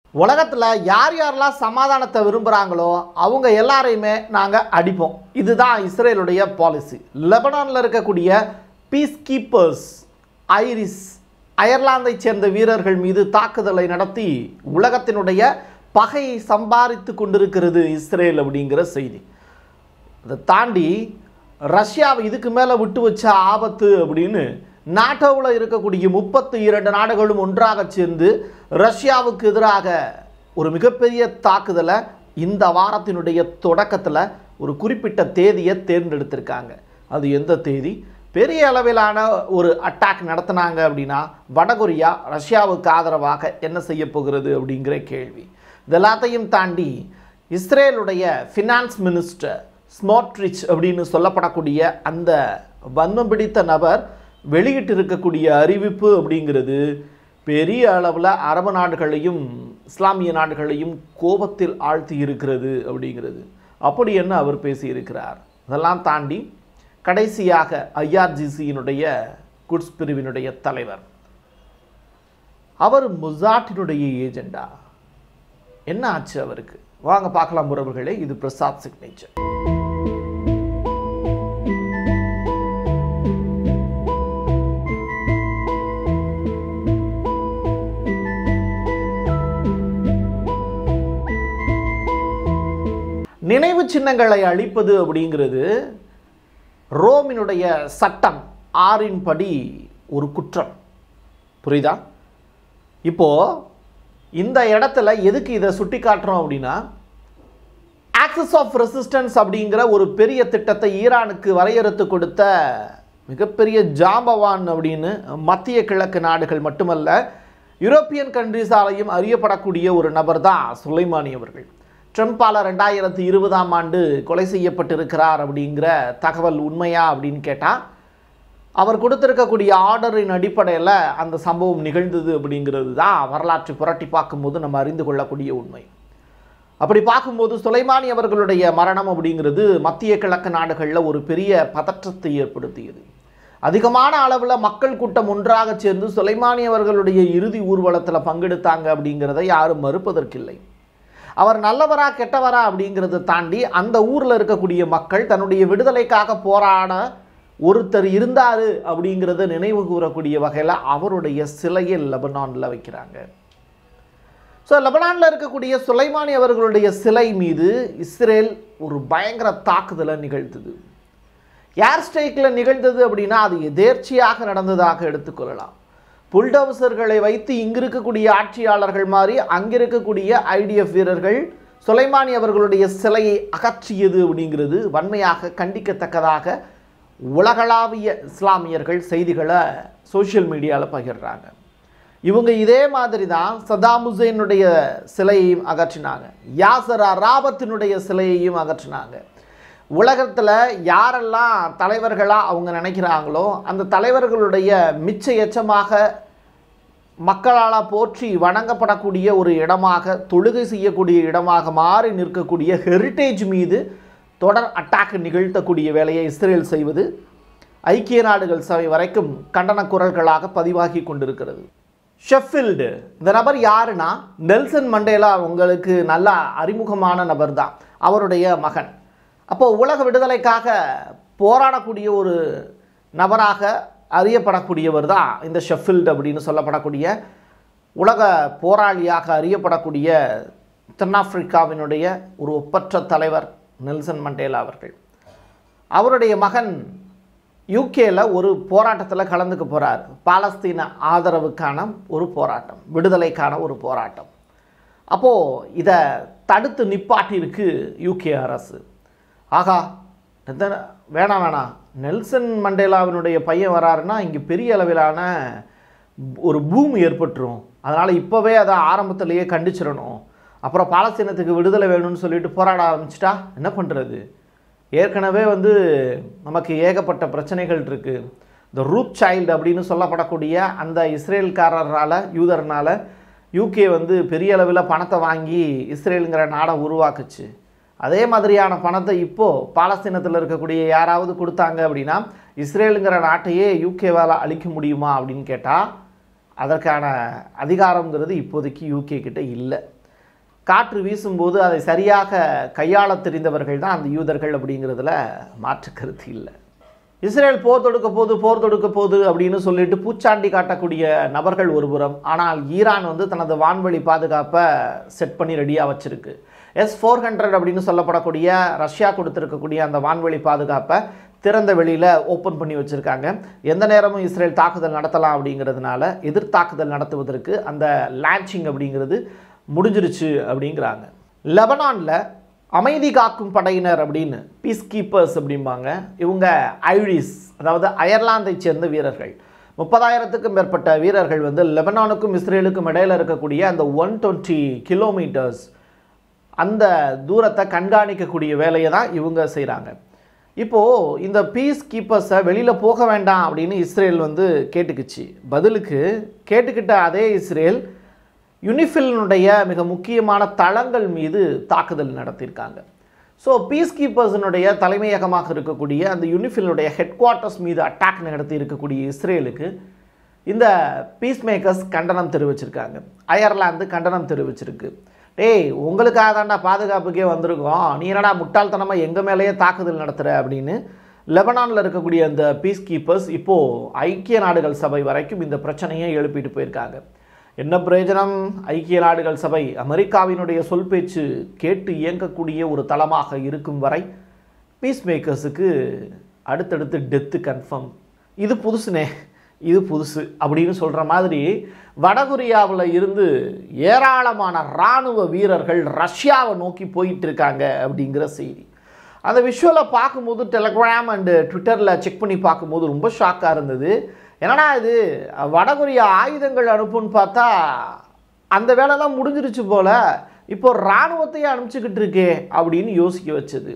உலகத்தில் யார் யாரெல்லாம் சமாதானத்தை விரும்புகிறாங்களோ அவங்க எல்லாரையுமே நாங்கள் அடிப்போம் இதுதான் இஸ்ரேலுடைய பாலிசி லெபனானில் இருக்கக்கூடிய பீஸ் கீப்பர்ஸ் ஐரிஸ் அயர்லாந்தை சேர்ந்த வீரர்கள் மீது தாக்குதலை நடத்தி உலகத்தினுடைய பகையை சம்பாதித்து கொண்டிருக்கிறது இஸ்ரேல் அப்படிங்கிற செய்தி அதை தாண்டி ரஷ்யாவை இதுக்கு மேலே விட்டு வச்ச ஆபத்து அப்படின்னு நாட்டோவில் இருக்கக்கூடிய முப்பத்தி இரண்டு நாடுகளும் ஒன்றாக சேர்ந்து ரஷ்யாவுக்கு எதிராக ஒரு மிகப்பெரிய தாக்குதலை இந்த வாரத்தினுடைய தொடக்கத்தில் ஒரு குறிப்பிட்ட தேதியை தேர்ந்தெடுத்திருக்காங்க அது எந்த தேதி பெரிய அளவிலான ஒரு அட்டாக் நடத்தினாங்க அப்படின்னா வடகொரியா ரஷ்யாவுக்கு ஆதரவாக என்ன செய்ய போகிறது அப்படிங்கிற கேள்வி இது எல்லாத்தையும் தாண்டி இஸ்ரேலுடைய ஃபினான்ஸ் மினிஸ்டர் ஸ்மோட்ரிச் அப்படின்னு சொல்லப்படக்கூடிய அந்த வன்மம் பிடித்த நபர் வெளியிட்டிருக்கக்கூடிய அறிவிப்பு அப்படிங்கிறது பெரிய அளவில் அரபு நாடுகளையும் இஸ்லாமிய நாடுகளையும் கோபத்தில் ஆழ்த்தி இருக்கிறது அப்படிங்கிறது அப்படி என்ன அவர் பேசியிருக்கிறார் அதெல்லாம் தாண்டி கடைசியாக ஐஆர்ஜிசியினுடைய குட்ஸ் பிரிவினுடைய தலைவர் அவர் முசாட்டினுடைய ஏஜெண்டா என்ன ஆச்சு அவருக்கு வாங்க பார்க்கலாம் உறவுகளே இது பிரசாத் சிக்னேச்சர் நினைவு சின்னங்களை அழிப்பது அப்படிங்கிறது ரோமினுடைய சட்டம் ஆறின் படி ஒரு குற்றம் புரியுதா இப்போ இந்த இடத்துல எதுக்கு இதை சுட்டி காட்டுறோம் அப்படின்னா ஆக்சஸ் ஆஃப் ரெசிஸ்டன்ஸ் அப்படிங்கிற ஒரு பெரிய திட்டத்தை ஈரானுக்கு வரையறுத்து கொடுத்த மிகப்பெரிய ஜாம்பவான் அப்படின்னு மத்திய கிழக்கு நாடுகள் மட்டுமல்ல யூரோப்பியன் கண்ட்ரிஸாலையும் அறியப்படக்கூடிய ஒரு நபர் தான் சுலைமானி அவர்கள் ட்ரம்பால் ரெண்டாயிரத்தி இருபதாம் ஆண்டு கொலை செய்யப்பட்டிருக்கிறார் அப்படிங்கிற தகவல் உண்மையா அப்படின்னு கேட்டால் அவர் கொடுத்திருக்கக்கூடிய ஆர்டரின் அடிப்படையில் அந்த சம்பவம் நிகழ்ந்தது அப்படிங்கிறது தான் வரலாற்றை புரட்டி பார்க்கும்போது நம்ம அறிந்து கொள்ளக்கூடிய உண்மை அப்படி பார்க்கும்போது சுலைமானி அவர்களுடைய மரணம் அப்படிங்கிறது மத்திய கிழக்கு நாடுகளில் ஒரு பெரிய பதற்றத்தை ஏற்படுத்தியது அதிகமான அளவில் மக்கள் கூட்டம் ஒன்றாக சேர்ந்து சுலைமானி அவர்களுடைய இறுதி ஊர்வலத்தில் பங்கெடுத்தாங்க அப்படிங்கிறத யாரும் மறுப்பதற்கில்லை அவர் நல்லவரா கெட்டவரா அப்படிங்கிறத தாண்டி அந்த ஊரில் இருக்கக்கூடிய மக்கள் தன்னுடைய விடுதலைக்காக போராட ஒருத்தர் இருந்தார் அப்படிங்கிறத நினைவு கூறக்கூடிய வகையில் அவருடைய சிலையை லெபனானில் வைக்கிறாங்க ஸோ லெபனானில் இருக்கக்கூடிய சுலைமானி அவர்களுடைய சிலை மீது இஸ்ரேல் ஒரு பயங்கர தாக்குதலை நிகழ்த்துது ஏர் ஸ்ட்ரைக்கில் நிகழ்ந்தது அப்படின்னா அது எதேர்ச்சியாக நடந்ததாக எடுத்துக்கொள்ளலாம் புல்டவுசர்களை வைத்து இங்கு இருக்கக்கூடிய ஆட்சியாளர்கள் மாதிரி அங்கே இருக்கக்கூடிய ஐடிஎஃப் வீரர்கள் சுலைமானி அவர்களுடைய சிலையை அகற்றியது அப்படிங்கிறது வன்மையாக கண்டிக்கத்தக்கதாக உலகளாவிய இஸ்லாமியர்கள் செய்திகளை சோஷியல் மீடியாவில் பகிர்றாங்க இவங்க இதே மாதிரி தான் சதாம் ஹுசைனுடைய சிலையையும் அகற்றினாங்க யாசர் அராபத்தினுடைய சிலையையும் அகற்றினாங்க உலகத்தில் யாரெல்லாம் தலைவர்களாக அவங்க நினைக்கிறாங்களோ அந்த தலைவர்களுடைய மிச்ச எச்சமாக மக்களால் போற்றி வணங்கப்படக்கூடிய ஒரு இடமாக தொழுகை செய்யக்கூடிய இடமாக மாறி நிற்கக்கூடிய ஹெரிட்டேஜ் மீது தொடர் அட்டாக் நிகழ்த்தக்கூடிய வேலையை இஸ்ரேல் செய்வது ஐக்கிய நாடுகள் சபை வரைக்கும் கண்டன குரல்களாக பதிவாகி கொண்டிருக்கிறது ஷெஃபில்டு இந்த நபர் யாருன்னா நெல்சன் மண்டேலா உங்களுக்கு நல்ல அறிமுகமான நபர் தான் அவருடைய மகன் அப்போது உலக விடுதலைக்காக போராடக்கூடிய ஒரு நபராக அறியப்படக்கூடியவர் தான் இந்த ஷெஃபில்டு அப்படின்னு சொல்லப்படக்கூடிய உலக போராளியாக அறியப்படக்கூடிய தென்னாப்பிரிக்காவினுடைய ஒரு ஒப்பற்ற தலைவர் நெல்சன் மண்டேலா அவர்கள் அவருடைய மகன் யூகேல ஒரு போராட்டத்தில் கலந்துக்க போகிறார் பாலஸ்தீன ஆதரவுக்கான ஒரு போராட்டம் விடுதலைக்கான ஒரு போராட்டம் அப்போது இதை தடுத்து நிப்பாட்டியிருக்கு யூகே அரசு ஆகா எத்தனை வேணாம் வேணாம் நெல்சன் மண்டேலாவினுடைய பையன் வராருன்னா இங்கே பெரிய அளவிலான ஒரு பூமி ஏற்பட்டுரும் அதனால் இப்போவே அதை ஆரம்பத்திலேயே கண்டிச்சிடணும் அப்புறம் பாலஸ்தீனத்துக்கு விடுதலை வேணும்னு சொல்லிட்டு போராட ஆரம்பிச்சிட்டா என்ன பண்ணுறது ஏற்கனவே வந்து நமக்கு ஏகப்பட்ட பிரச்சனைகள் இருக்குது இந்த ரூப் சைல்டு அப்படின்னு சொல்லப்படக்கூடிய அந்த இஸ்ரேல்காரரால் யூதர்னால் யூகே வந்து பெரிய அளவில் பணத்தை வாங்கி இஸ்ரேலுங்கிற நாடை உருவாக்குச்சு அதே மாதிரியான பணத்தை இப்போது பாலஸ்தீனத்தில் இருக்கக்கூடிய யாராவது கொடுத்தாங்க அப்படின்னா இஸ்ரேலுங்கிற நாட்டையே யூகேவால் அழிக்க முடியுமா அப்படின்னு கேட்டால் அதற்கான அதிகாரங்கிறது இப்போதைக்கு யூகே கிட்ட இல்லை காற்று வீசும்போது அதை சரியாக கையாள தெரிந்தவர்கள் தான் அந்த யூதர்கள் அப்படிங்கிறதுல மாற்று கருத்து இல்லை இஸ்ரேல் போர் தொடுக்க போது போர் தொடுக்க போது அப்படின்னு சொல்லிட்டு பூச்சாண்டி காட்டக்கூடிய நபர்கள் ஒருபுறம் ஆனால் ஈரான் வந்து தனது வான்வழி பாதுகாப்பை செட் பண்ணி ரெடியாக வச்சிருக்கு எஸ் ஃபோர் ஹண்ட்ரட் அப்படின்னு சொல்லப்படக்கூடிய ரஷ்யா கொடுத்துருக்கக்கூடிய அந்த வான்வழி பாதுகாப்பை திறந்த வெளியில் ஓப்பன் பண்ணி வச்சுருக்காங்க எந்த நேரமும் இஸ்ரேல் தாக்குதல் நடத்தலாம் அப்படிங்கிறதுனால எதிர் தாக்குதல் நடத்துவதற்கு அந்த லான்ச்சிங் அப்படிங்கிறது முடிஞ்சிருச்சு அப்படிங்கிறாங்க லெபனானில் அமைதி காக்கும் படையினர் அப்படின்னு பீஸ் கீப்பர்ஸ் அப்படிம்பாங்க இவங்க ஐரிஸ் அதாவது அயர்லாந்தை சேர்ந்த வீரர்கள் முப்பதாயிரத்துக்கும் மேற்பட்ட வீரர்கள் வந்து லெபனானுக்கும் இஸ்ரேலுக்கும் இடையில இருக்கக்கூடிய அந்த ஒன் டுவெண்ட்டி கிலோமீட்டர்ஸ் அந்த தூரத்தை கண்காணிக்கக்கூடிய வேலையை தான் இவங்க செய்கிறாங்க இப்போது இந்த பீஸ் கீப்பர்ஸை வெளியில் போக வேண்டாம் அப்படின்னு இஸ்ரேல் வந்து கேட்டுக்குச்சு பதிலுக்கு கேட்டுக்கிட்ட அதே இஸ்ரேல் யுனிஃபிலினுடைய மிக முக்கியமான தளங்கள் மீது தாக்குதல் நடத்தியிருக்காங்க ஸோ பீஸ் கீப்பர்ஸினுடைய தலைமையகமாக இருக்கக்கூடிய அந்த யுனிஃபிலினுடைய ஹெட் குவார்ட்டர்ஸ் மீது அட்டாக் நடத்தி இருக்கக்கூடிய இஸ்ரேலுக்கு இந்த பீஸ் மேக்கர்ஸ் கண்டனம் தெரிவிச்சிருக்காங்க அயர்லாந்து கண்டனம் தெரிவிச்சிருக்கு டேய் உங்களுக்காக தாண்டா பாதுகாப்புக்கே வந்திருக்கோம் நீ என்னடா முட்டாள்தனமாக எங்கள் மேலேயே தாக்குதல் நடத்துகிற அப்படின்னு லெபனானில் இருக்கக்கூடிய அந்த பீஸ் கீப்பர்ஸ் இப்போது ஐக்கிய நாடுகள் சபை வரைக்கும் இந்த பிரச்சனையை எழுப்பிட்டு போயிருக்காங்க என்ன பிரயோஜனம் ஐக்கிய நாடுகள் சபை அமெரிக்காவினுடைய சொல் பேச்சு கேட்டு இயங்கக்கூடிய ஒரு தளமாக இருக்கும் வரை பீஸ் மேக்கர்ஸுக்கு அடுத்தடுத்து டெத்து கன்ஃபார்ம் இது புதுசுனே இது புதுசு அப்படின்னு சொல்கிற மாதிரி வடகொரியாவில் இருந்து ஏராளமான இராணுவ வீரர்கள் ரஷ்யாவை நோக்கி போயிட்டு இருக்காங்க அப்படிங்கிற செய்தி அந்த விஷுவலை பார்க்கும்போது டெலகிராம் அண்டு ட்விட்டரில் செக் பண்ணி பார்க்கும்போது ரொம்ப ஷாக்காக இருந்தது என்னடா இது வடகொரியா ஆயுதங்கள் அனுப்புன்னு பார்த்தா அந்த வேலைலாம் முடிஞ்சிருச்சு போல இப்போ இராணுவத்தையே அனுப்பிச்சிக்கிட்டு இருக்கே அப்படின்னு யோசிக்க வச்சது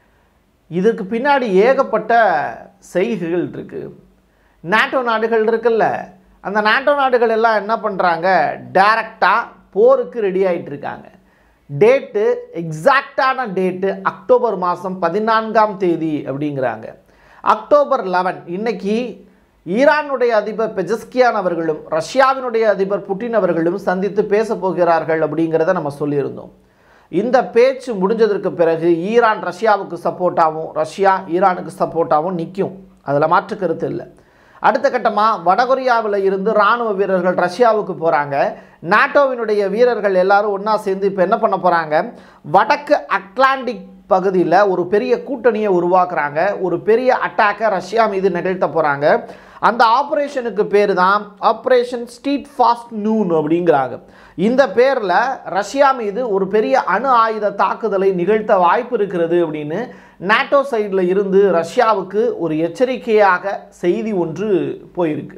இதுக்கு பின்னாடி ஏகப்பட்ட செய்கைகள் இருக்குது நாட்டோ நாடுகள் இருக்குல்ல அந்த நாட்டோ நாடுகள் எல்லாம் என்ன பண்ணுறாங்க டைரக்டாக போருக்கு ரெடி ஆகிட்டு இருக்காங்க டேட்டு எக்ஸாக்டான டேட்டு அக்டோபர் மாதம் பதினான்காம் தேதி அப்படிங்கிறாங்க அக்டோபர் லெவன் இன்னைக்கு ஈரானுடைய அதிபர் பெஜஸ்கியான் அவர்களும் ரஷ்யாவினுடைய அதிபர் புட்டின் அவர்களும் சந்தித்து பேச போகிறார்கள் அப்படிங்கிறத நம்ம சொல்லியிருந்தோம் இந்த பேச்சு முடிஞ்சதற்கு பிறகு ஈரான் ரஷ்யாவுக்கு சப்போர்ட்டாகவும் ரஷ்யா ஈரானுக்கு சப்போர்ட்டாகவும் நிற்கும் அதில் மாற்று கருத்து இல்லை அடுத்த கட்டமாக வடகொரியாவில் இருந்து இராணுவ வீரர்கள் ரஷ்யாவுக்கு போகிறாங்க நாட்டோவினுடைய வீரர்கள் எல்லாரும் ஒன்றா சேர்ந்து இப்போ என்ன பண்ண போகிறாங்க வடக்கு அட்லாண்டிக் பகுதியில் ஒரு பெரிய கூட்டணியை உருவாக்குறாங்க ஒரு பெரிய அட்டாக்கை ரஷ்யா மீது நிகழ்த்த போகிறாங்க அந்த ஆப்ரேஷனுக்கு பேர் தான் ஆப்ரேஷன் ஸ்ட்ரீட் ஃபாஸ்ட் நூன் அப்படிங்கிறாங்க இந்த பேரில் ரஷ்யா மீது ஒரு பெரிய அணு ஆயுத தாக்குதலை நிகழ்த்த வாய்ப்பு இருக்கிறது அப்படின்னு நாட்டோ சைடில் இருந்து ரஷ்யாவுக்கு ஒரு எச்சரிக்கையாக செய்தி ஒன்று போயிருக்கு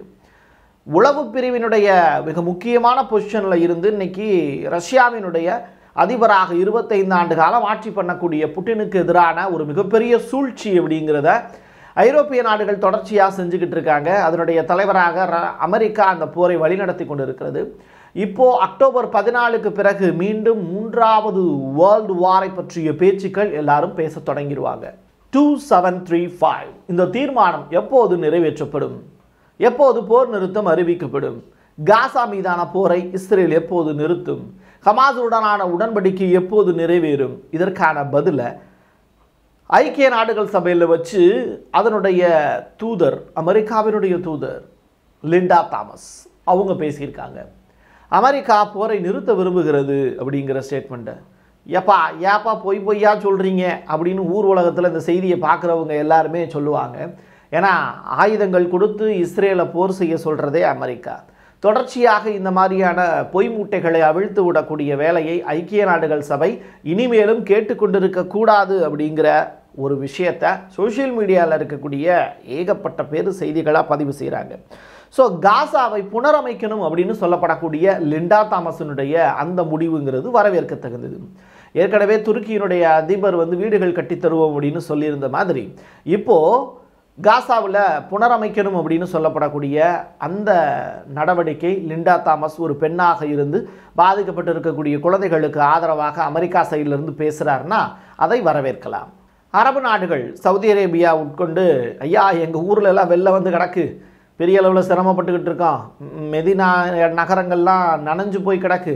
உளவு பிரிவினுடைய மிக முக்கியமான பொசிஷனில் இருந்து இன்னைக்கு ரஷ்யாவினுடைய அதிபராக இருபத்தைந்து ஆண்டு காலம் ஆட்சி பண்ணக்கூடிய புட்டினுக்கு எதிரான ஒரு மிகப்பெரிய சூழ்ச்சி அப்படிங்கிறத ஐரோப்பிய நாடுகள் தொடர்ச்சியாக செஞ்சுக்கிட்டு இருக்காங்க அதனுடைய தலைவராக ர- அமெரிக்கா அந்த போரை வழிநடத்தி கொண்டு இருக்கிறது இப்போ அக்டோபர் பதினாலுக்கு பிறகு மீண்டும் மூன்றாவது வேர்ல்டு வாரை பற்றிய பேச்சுக்கள் எல்லாரும் பேச தொடங்கிடுவாங்க டூ செவன் த்ரீ ஃபைவ் இந்த தீர்மானம் எப்போது நிறைவேற்றப்படும் எப்போது போர் நிறுத்தம் அறிவிக்கப்படும் காசா மீதான போரை இஸ்ரேல் எப்போது நிறுத்தும் ஹமாஸுடனான உடன்படிக்கை எப்போது நிறைவேறும் இதற்கான பதிலை ஐக்கிய நாடுகள் சபையில் வச்சு அதனுடைய தூதர் அமெரிக்காவினுடைய தூதர் லிண்டா தாமஸ் அவங்க பேசியிருக்காங்க அமெரிக்கா போரை நிறுத்த விரும்புகிறது அப்படிங்கிற ஸ்டேட்மெண்ட்டை ஏப்பா ஏப்பா பொய் பொய்யா சொல்கிறீங்க அப்படின்னு ஊர் உலகத்தில் இந்த செய்தியை பார்க்குறவங்க எல்லாருமே சொல்லுவாங்க ஏன்னா ஆயுதங்கள் கொடுத்து இஸ்ரேலை போர் செய்ய சொல்கிறதே அமெரிக்கா தொடர்ச்சியாக இந்த மாதிரியான பொய் மூட்டைகளை அவிழ்த்து விடக்கூடிய வேலையை ஐக்கிய நாடுகள் சபை இனிமேலும் கேட்டுக்கொண்டிருக்க கூடாது அப்படிங்கிற ஒரு விஷயத்தை சோஷியல் மீடியாவில் இருக்கக்கூடிய ஏகப்பட்ட பேர் செய்திகளாக பதிவு செய்கிறாங்க ஸோ காசாவை புனரமைக்கணும் அப்படின்னு சொல்லப்படக்கூடிய லிண்டா தாமஸினுடைய அந்த முடிவுங்கிறது வரவேற்கத்தகுந்தது ஏற்கனவே துருக்கியினுடைய அதிபர் வந்து வீடுகள் கட்டித் தருவோம் அப்படின்னு சொல்லியிருந்த மாதிரி இப்போது காசாவில் புனரமைக்கணும் அப்படின்னு சொல்லப்படக்கூடிய அந்த நடவடிக்கை லிண்டா தாமஸ் ஒரு பெண்ணாக இருந்து பாதிக்கப்பட்டு இருக்கக்கூடிய குழந்தைகளுக்கு ஆதரவாக அமெரிக்கா சைடிலிருந்து பேசுகிறாருன்னா அதை வரவேற்கலாம் அரபு நாடுகள் சவுதி அரேபியா உட்கொண்டு ஐயா எங்கள் ஊர்ல எல்லாம் வெளில வந்து கிடக்கு பெரிய அளவில் சிரமப்பட்டுக்கிட்டு இருக்கோம் ம், மெதினா நகரங்கள்லாம் நனைஞ்சு போய் கிடக்கு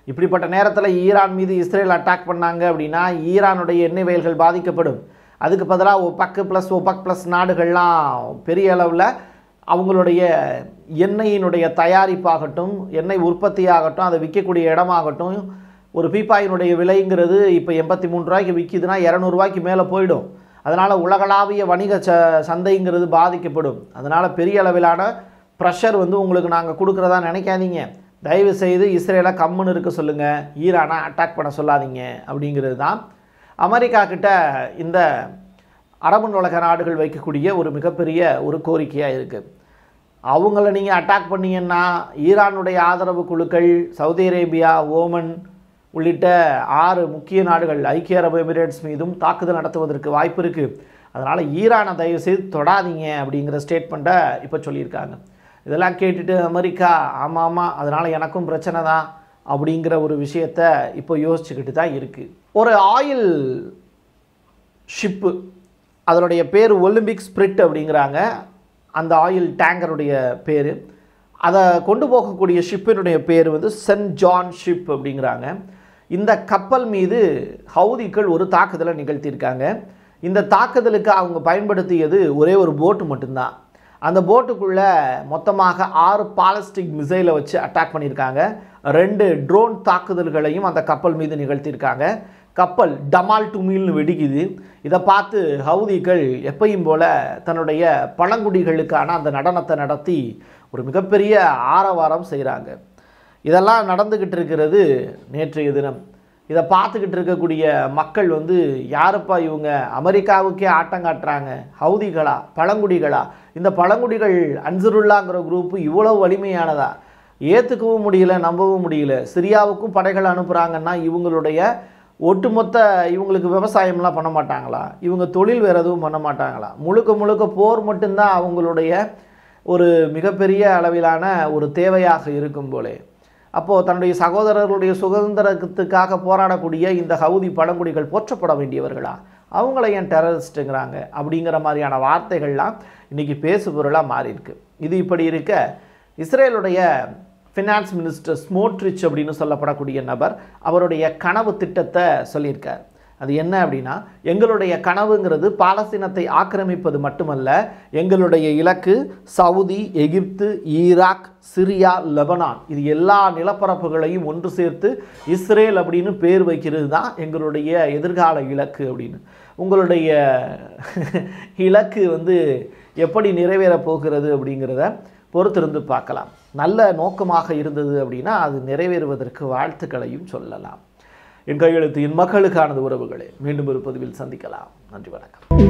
இப்படிப்பட்ட நேரத்தில் ஈரான் மீது இஸ்ரேல் அட்டாக் பண்ணாங்க அப்படின்னா ஈரானுடைய எண்ணெய் வயல்கள் பாதிக்கப்படும் அதுக்கு பதிலாக ஒபக்கு ப்ளஸ் ஒபக் ப்ளஸ் நாடுகள்லாம் பெரிய அளவில் அவங்களுடைய எண்ணெயினுடைய தயாரிப்பாகட்டும் எண்ணெய் உற்பத்தியாகட்டும் அதை விற்கக்கூடிய இடமாகட்டும் ஒரு பீப்பாயினுடைய விலைங்கிறது இப்போ எண்பத்தி மூணு ரூபாய்க்கு விற்கிதுன்னா இரநூறுவாய்க்கு மேலே போயிடும் அதனால் உலகளாவிய வணிக ச சந்தைங்கிறது பாதிக்கப்படும் அதனால் பெரிய அளவிலான ப்ரெஷர் வந்து உங்களுக்கு நாங்கள் கொடுக்குறதா நினைக்காதீங்க தயவு செய்து இஸ்ரேலை கம்முன்னு இருக்க சொல்லுங்கள் ஈரானை அட்டாக் பண்ண சொல்லாதீங்க அப்படிங்கிறது தான் அமெரிக்கா கிட்ட இந்த அரபு உலக நாடுகள் வைக்கக்கூடிய ஒரு மிகப்பெரிய ஒரு கோரிக்கையாக இருக்குது அவங்கள நீங்கள் அட்டாக் பண்ணீங்கன்னா ஈரானுடைய ஆதரவு குழுக்கள் சவுதி அரேபியா ஓமன் உள்ளிட்ட ஆறு முக்கிய நாடுகள் ஐக்கிய அரபு எமிரேட்ஸ் மீதும் தாக்குதல் நடத்துவதற்கு வாய்ப்பு இருக்குது அதனால் ஈரானை தயவு செய்து தொடாதீங்க அப்படிங்கிற ஸ்டேட்மெண்ட்டை இப்போ சொல்லியிருக்காங்க இதெல்லாம் கேட்டுட்டு அமெரிக்கா ஆமாம் ஆமாம் அதனால் எனக்கும் பிரச்சனை தான் அப்படிங்கிற ஒரு விஷயத்த இப்போ யோசிச்சுக்கிட்டு தான் இருக்குது ஒரு ஆயில் ஷிப்பு அதனுடைய பேர் ஒலிம்பிக் ஸ்பிரிட் அப்படிங்கிறாங்க அந்த ஆயில் டேங்கருடைய பேர் அதை கொண்டு போகக்கூடிய ஷிப்பினுடைய பேர் வந்து சென்ட் ஜான் ஷிப் அப்படிங்கிறாங்க இந்த கப்பல் மீது ஹவுதிகள் ஒரு தாக்குதலை நிகழ்த்தியிருக்காங்க இந்த தாக்குதலுக்கு அவங்க பயன்படுத்தியது ஒரே ஒரு போட்டு மட்டும்தான் அந்த போட்டுக்குள்ளே மொத்தமாக ஆறு பாலஸ்டிக் மிசைலை வச்சு அட்டாக் பண்ணியிருக்காங்க ரெண்டு ட்ரோன் தாக்குதல்களையும் அந்த கப்பல் மீது நிகழ்த்தியிருக்காங்க கப்பல் டமால் டுமில்னு வெடிக்குது இதை பார்த்து ஹவுதிகள் எப்பையும் போல தன்னுடைய பழங்குடிகளுக்கான அந்த நடனத்தை நடத்தி ஒரு மிகப்பெரிய ஆரவாரம் செய்கிறாங்க இதெல்லாம் நடந்துக்கிட்டு இருக்கிறது நேற்றைய தினம் இதை பார்த்துக்கிட்டு இருக்கக்கூடிய மக்கள் வந்து யாருப்பா இவங்க அமெரிக்காவுக்கே ஆட்டம் காட்டுறாங்க ஹவுதிகளா பழங்குடிகளா இந்த பழங்குடிகள் அன்சருல்லாங்கிற குரூப்பு இவ்வளவு வலிமையானதா ஏற்றுக்கவும் முடியல நம்பவும் முடியல சிரியாவுக்கும் படைகள் அனுப்புகிறாங்கன்னா இவங்களுடைய ஒட்டுமொத்த இவங்களுக்கு விவசாயம்லாம் பண்ண மாட்டாங்களா இவங்க தொழில் வேறு எதுவும் பண்ண மாட்டாங்களா முழுக்க முழுக்க போர் மட்டும்தான் அவங்களுடைய ஒரு மிகப்பெரிய அளவிலான ஒரு தேவையாக இருக்கும் போலே அப்போது தன்னுடைய சகோதரர்களுடைய சுதந்திரத்துக்காக போராடக்கூடிய இந்த ஹவுதி பழங்குடிகள் போற்றப்பட வேண்டியவர்களா அவங்கள ஏன் டெரரிஸ்ட்டுங்கிறாங்க அப்படிங்கிற மாதிரியான வார்த்தைகள்லாம் இன்றைக்கி பேசு பொருளாக மாறி இருக்கு இது இப்படி இருக்க இஸ்ரேலுடைய ஃபினான்ஸ் மினிஸ்டர் ஸ்மோட்ரிச் அப்படின்னு சொல்லப்படக்கூடிய நபர் அவருடைய கனவு திட்டத்தை சொல்லியிருக்கார் அது என்ன அப்படின்னா எங்களுடைய கனவுங்கிறது பாலஸ்தீனத்தை ஆக்கிரமிப்பது மட்டுமல்ல எங்களுடைய இலக்கு Saudi Egypt Iraq Syria Lebanon இது எல்லா நிலப்பரப்புகளையும் ஒன்று சேர்த்து இஸ்ரேல் அப்படின்னு பேர் வைக்கிறது தான் எங்களுடைய எதிர்கால இலக்கு அப்படின்னு உங்களுடைய இலக்கு வந்து எப்படி நிறைவேறப் போகிறது அப்படிங்கிறத பொறுத்திருந்து பார்க்கலாம் நல்ல நோக்கமாக இருந்தது அப்படின்னா அது நிறைவேறுவதற்கு வாழ்த்துக்களையும் சொல்லலாம் என் கையெழுத்து என் மக்களுக்கானது உறவுகளே மீண்டும் ஒரு பதிவில் சந்திக்கலாம் நன்றி வணக்கம்